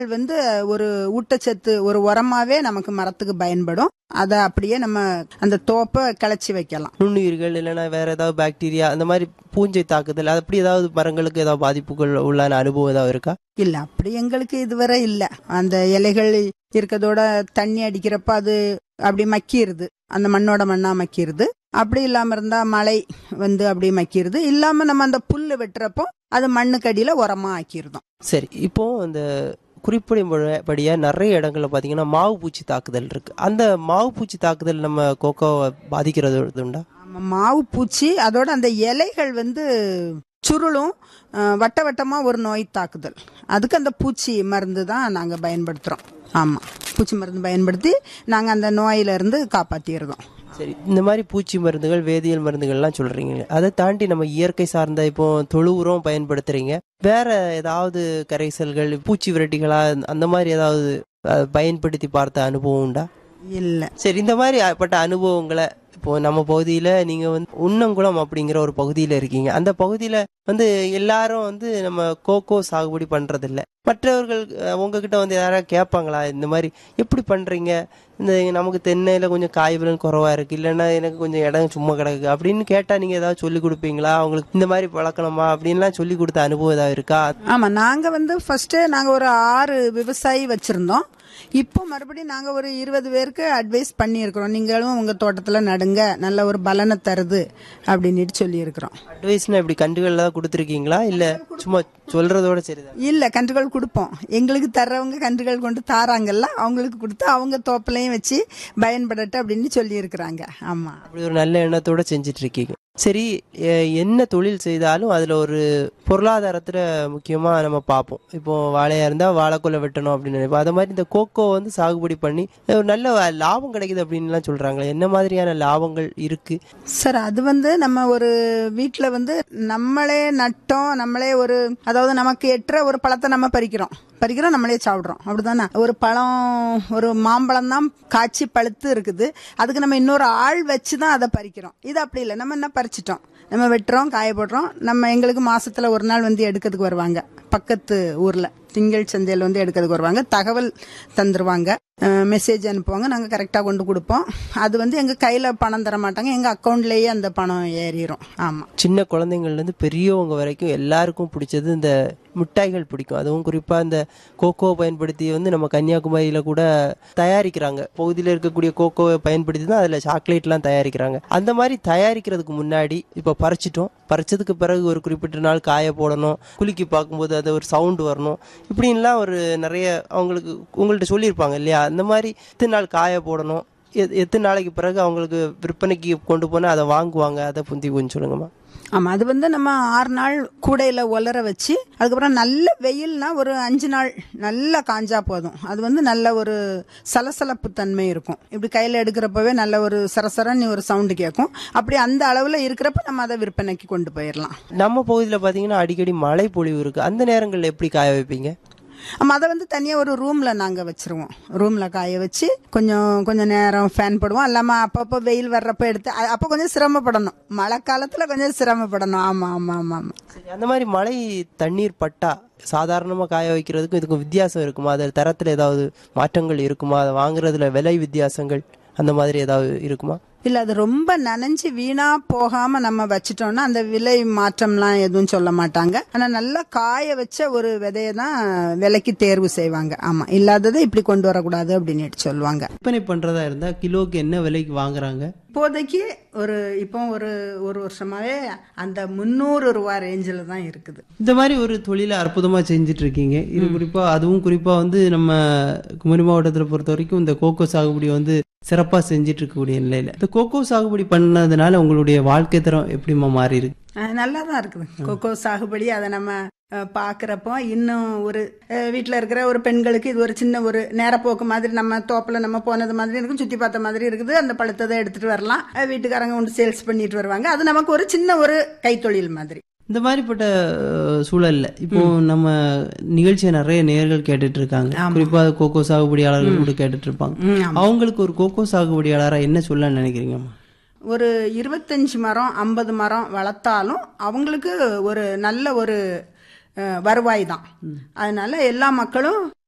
வந்து ஒரு ஊட்டச்சத்து ஒரு உரமாவே நமக்கு மரத்துக்கு பயன்படும் அதை அப்படியே நம்ம அந்த தோப்பை கிளச்சி வைக்கலாம் நுண்ணுயிர்கள் இல்லைன்னா வேற ஏதாவது பாக்டீரியா அந்த மாதிரி பூஞ்சை தாக்குதல் அது அப்படி ஏதாவது மரங்களுக்கு ஏதாவது பாதிப்புகள் உள்ளான அனுபவம் ஏதாவது இருக்கா இல்ல அப்படி எங்களுக்கு இதுவரை இல்ல அந்த இலைகள் இருக்கதோட தண்ணி அடிக்கிறப்ப அது அப்படி மக்கிருது அந்த மண்ணோட மண்ணா மக்கிருது அப்படி இல்லாம இருந்தா மழை வந்து அப்படி மக்கிருது இல்லாம நம்ம அந்த புல்லு வெட்டுறப்போ அது மண்ணுக்கு அடியில உரமா ஆக்கிருந்தோம் சரி இப்போ அந்த குறிப்பிடும்படியா நிறைய இடங்கள்ல பாத்தீங்கன்னா மாவு பூச்சி தாக்குதல் இருக்கு அந்த மாவு பூச்சி தாக்குதல் நம்ம கோகோவை பாதிக்கிறது உண்டா ஆமா, மாவு பூச்சி அதோட அந்த இலைகள் வந்து சுருளும் அஹ், வட்ட வட்டமா ஒரு நோய் தாக்குதல் அதுக்கு அந்த பூச்சி மருந்து தான் நாங்க பயன்படுத்துறோம் ஆமா பூச்சி மருந்து பயன்படுத்தி நாங்க அந்த நோயில இருந்து காப்பாத்திடுறோம் சரி இந்த மாதிரி பூச்சி மருந்துகள் வேதியியல் மருந்துகள்லாம் சொல்றீங்க அதை தாண்டி நம்ம இயற்கை சார்ந்த இப்போ தொழு உரம் பயன்படுத்துறீங்க வேற ஏதாவது கரைசல்கள் பூச்சி விரட்டிகளா அந்த மாதிரி ஏதாவது அஹ், பயன்படுத்தி பார்த்த அனுபவம் உண்டா இல்ல சரி இந்த மாதிரி பட்ட அனுபவங்களை இப்போ நம்ம பகுதியில நீங்க வந்து உன்னங்குளம் அப்படிங்கிற ஒரு பகுதியில இருக்கீங்க அந்த பகுதியில வந்து எல்லாரும் வந்து நம்ம கோகோ சாகுபடி பண்றது இல்ல மற்றவர்கள் அஹ், உங்ககிட்ட வந்து யாராவது கேட்பாங்களா இந்த மாதிரி எப்படி பண்றீங்க இந்த நமக்கு தென்னையில கொஞ்சம் காய்பலன் குறைவா இருக்கு இல்லைன்னா எனக்கு கொஞ்சம் இடம் சும்மா கிடக்கு அப்படின்னு கேட்டா நீங்க ஏதாவது சொல்லி கொடுப்பீங்களா அவங்களுக்கு இந்த மாதிரி பழக்கணுமா அப்படின்லாம் சொல்லி கொடுத்த அனுபவம் ஏதாவது இருக்கா ஆமா நாங்க வந்து ஃபர்ஸ்ட் நாங்க ஒரு ஆறு விவசாயி வச்சிருந்தோம் இப்போ மறுபடியும் நாங்க ஒரு இருபது பேருக்கு அட்வைஸ் பண்ணியிருக்கிறோம் நீங்களும் உங்க தோட்டத்துல நடுங்க நல்ல ஒரு பலனை தருது அப்படின்னுட்டு சொல்லியிருக்கிறோம் அட்வைஸ்னா இப்படி கண்டுகள் தான் கொடுத்துருக்கீங்களா இல்ல சும்மா சொல்றதோட சரிதான் இல்ல கன்றுகள் கொடுப்போம் எங்களுக்கு தர்றவங்க கன்றுகள் கொண்டு தாராங்கல்ல அவங்களுக்கு கொடுத்து அவங்க தோப்பிலையும் வச்சு பயன்படட்டும் அப்படின்னு சொல்லி இருக்கிறாங்க ஆமா அப்படி ஒரு நல்ல எண்ணத்தோட செஞ்சுட்டு இருக்கீங்க சரி எ- என்ன தொழில் செய்தாலும் அதுல ஒரு பொருளாதாரத்துல முக்கியமா நம்ம பார்ப்போம் இப்போ வாழையா இருந்தா வாழைக்குலை வெட்டணும் அப்படின்னு நினைப்போம் அது மாதிரி இந்த கோகோ வந்து சாகுபடி பண்ணி ஒரு நல்ல லாபம் கிடைக்குது அப்படின்லாம் சொல்றாங்களே என்ன மாதிரியான லாபங்கள் இருக்கு சார் அது வந்து நம்ம ஒரு வீட்ல வந்து நம்மளே நட்டோம் நம்மளே ஒரு அதாவது நமக்கு எட்டுற ஒரு பழத்தை நம்ம பறிக்கிறோம் பறிக்கிறோம் நம்மளே சாப்பிடுறோம் அப்படிதானே ஒரு பழம் ஒரு மாம்பழம் தான் காய்ச்சி பழுத்து இருக்குது அதுக்கு நம்ம இன்னொரு ஆள் வச்சு தான் அதை பறிக்கிறோம் இது அப்படி இல்லை நம்ம என்ன பறிச்சிட்டோம் நம்ம வெட்டுறோம் காய போடுறோம் நம்ம எங்களுக்கு மாசத்துல ஒரு நாள் வந்து எடுக்கிறதுக்கு வருவாங்க பக்கத்து ஊர்ல திங்கள் சந்தையில் வந்து எடுக்கிறதுக்கு வருவாங்க தகவல் தந்துருவாங்க மெசேஜ் அனுப்புவாங்க நாங்கள் கரெக்டாக கொண்டு கொடுப்போம் அது வந்து எங்கள் கையில் பணம் தர மாட்டாங்க எங்கள் அக்கௌண்ட்லேயே அந்த பணம் ஏறிடும் ஆமாம் சின்ன குழந்தைங்கள்ல இருந்து பெரியவங்க வரைக்கும் எல்லாருக்கும் பிடிச்சது இந்த மிட்டாய்கள் பிடிக்கும் அதுவும் குறிப்பா இந்த கோகோ பயன்படுத்தி வந்து நம்ம கன்னியாகுமரியில கூட தயாரிக்கிறாங்க பகுதியில் இருக்கக்கூடிய கோகோவை பயன்படுத்தி தான் அதுல சாக்லேட்லாம் தயாரிக்கிறாங்க அந்த மாதிரி தயாரிக்கிறதுக்கு முன்னாடி இப்போ பறிச்சிட்டோம் பறிச்சதுக்கு பிறகு ஒரு குறிப்பிட்ட நாள் காய போடணும் குலுக்கி பார்க்கும்போது அது ஒரு சவுண்ட் வரணும் இப்படின்லாம் ஒரு நிறைய அவங்களுக்கு உங்கள்ட்ட சொல்லியிருப்பாங்க இல்லையா அந்த மாதிரி எத்தனை நாள் காய போடணும் எத்- எத்தனை நாளைக்கு பிறகு அவங்களுக்கு விற்பனைக்கு கொண்டு போனால் அதை வாங்குவாங்க அதை புந்தி கொஞ்சம் சொல்லுங்கம்மா ஆமாம் அது வந்து நம்ம ஆறு நாள் கூடையில் உலர வச்சு அதுக்கப்புறம் நல்ல வெயில்னா ஒரு அஞ்சு நாள் நல்லா காஞ்சா போதும் அது வந்து நல்ல ஒரு சலசலப்பு தன்மை இருக்கும் இப்படி கையில் எடுக்கிறப்பவே நல்ல ஒரு சரசரன்னு ஒரு சவுண்டு கேட்கும் அப்படி அந்த அளவில் இருக்கிறப்ப நம்ம அதை விற்பனைக்கு கொண்டு போயிடலாம் நம்ம பகுதியில் பார்த்தீங்கன்னா அடிக்கடி மழை பொழிவு இருக்கு அந்த நேரங்களில் எப்படி காய வைப்பீங்க ஆமா அதை வந்து தனியாக ஒரு ரூமில் நாங்கள் வச்சிருவோம் ரூமில் காய வச்சு கொஞ்சம் கொஞ்சம் நேரம் ஃபேன் போடுவோம் இல்லாமல் அப்பப்போ வெயில் வர்றப்ப எடுத்து அ- அப்போ கொஞ்சம் சிரமப்படணும் மழை காலத்தில் கொஞ்சம் சிரமப்படணும் ஆமாம் ஆமாம் ஆமாம் ஆமாம் சரி அந்த மாதிரி மழை தண்ணீர் பட்டா சாதாரணமாக காய வைக்கிறதுக்கும் இதுக்கும் வித்தியாசம் இருக்குமா அது தரத்தில் ஏதாவது மாற்றங்கள் இருக்குமா அதை வாங்குறதுல விலை வித்தியாசங்கள் அந்த மாதிரி ஏதாவது இருக்குமா இல்லை அது ரொம்ப நனைஞ்சு வீணா போகாம நம்ம வச்சிட்டோம்னா அந்த விலை மாற்றம்லாம் எதுவும் சொல்ல மாட்டாங்க ஆனா நல்லா காய வச்ச ஒரு விதையை தான் விலைக்கு தேர்வு செய்வாங்க ஆமா இல்லாததை இப்படி கொண்டு வரக்கூடாது அப்படின்னு சொல்லுவாங்க விற்பனை பண்றதா இருந்தா கிலோக்கு என்ன விலைக்கு வாங்குறாங்க இப்போதைக்கு ஒரு இப்போ ஒரு ஒரு வருஷமாவே அந்த முந்நூறு ரூபா ரேஞ்சில் தான் இருக்குது இந்த மாதிரி ஒரு தொழிலை அற்புதமா செஞ்சுட்டு இருக்கீங்க இது குறிப்பா அதுவும் குறிப்பா வந்து நம்ம குமரி மாவட்டத்துல பொறுத்த வரைக்கும் இந்த கோகோ சாகுபடி வந்து சிறப்பா செஞ்சுட்டு இருக்கக்கூடிய நிலையில இந்த கோகோ சாகுபடி பண்ணதுனால உங்களுடைய வாழ்க்கை தரம் எப்படிமா மாறி இருக்கு அஹ் நல்லா தான் இருக்குது கொக்கோ சாகுபடி அதை நம்ம அஹ், பார்க்கறப்போ இன்னும் ஒரு வீட்டில் இருக்கிற ஒரு பெண்களுக்கு இது ஒரு சின்ன ஒரு நேரப்போக்கு மாதிரி நம்ம தோப்பில் நம்ம போனது மாதிரி இருக்கும் சுற்றி பார்த்த மாதிரி இருக்குது அந்த பழத்தை எடுத்துட்டு வரலாம் அஹ், வீட்டுக்காரங்க கொண்டு சேல்ஸ் பண்ணிட்டு வருவாங்க அது நமக்கு ஒரு சின்ன ஒரு கைத்தொழில் மாதிரி இந்த மாதிரிப்பட்ட அஹ், சூழல்ல இப்போ நம்ம நிகழ்ச்சியை நிறைய நேயர்கள் கேட்டுட்டு இருக்காங்க குறிப்பா கோகோ சாகுபடியாளர்கள் கூட கேட்டுட்டு இருப்பாங்க அவங்களுக்கு ஒரு கோகோ சாகுபடியாளரா என்ன சொல்ல நினைக்கிறீங்கம்மா ஒரு இருபத்தஞ்சு மரம் ஐம்பது மரம் வளர்த்தாலும் அவங்களுக்கு ஒரு நல்ல ஒரு அஹ், வருவாய் தான் அதனால எல்லா மக்களும்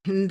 இந்த